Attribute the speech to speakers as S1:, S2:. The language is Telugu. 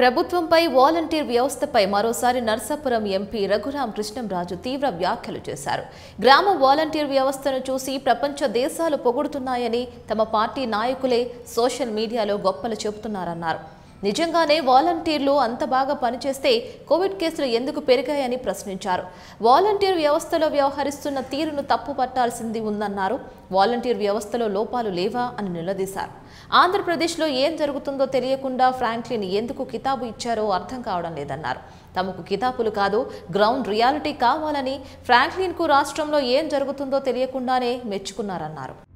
S1: ప్రభుత్వంపై వాలంటీర్ వ్యవస్థపై మరోసారి నర్సాపురం ఎంపీ రఘురాం కృష్ణంరాజు తీవ్ర వ్యాఖ్యలు చేశారు గ్రామ వాలంటీర్ వ్యవస్థను చూసి ప్రపంచ దేశాలు పొగుడుతున్నాయని తమ పార్టీ నాయకులే సోషల్ మీడియాలో గొప్పలు చెబుతున్నారన్నారు నిజంగానే వాలంటీర్లు అంత బాగా పనిచేస్తే కోవిడ్ కేసులు ఎందుకు పెరిగాయని ప్రశ్నించారు వాలంటీర్ వ్యవస్థలో వ్యవహరిస్తున్న తీరును తప్పు పట్టాల్సింది ఉందన్నారు వాలంటీర్ వ్యవస్థలో లోపాలు లేవా అని నిలదీశారు ఆంధ్రప్రదేశ్లో ఏం జరుగుతుందో తెలియకుండా ఫ్రాంక్లిన్ ఎందుకు కితాబు ఇచ్చారో అర్థం కావడం లేదన్నారు తమకు కితాబులు కాదు గ్రౌండ్ రియాలిటీ కావాలని ఫ్రాంక్లిన్కు రాష్ట్రంలో ఏం జరుగుతుందో తెలియకుండానే మెచ్చుకున్నారన్నారు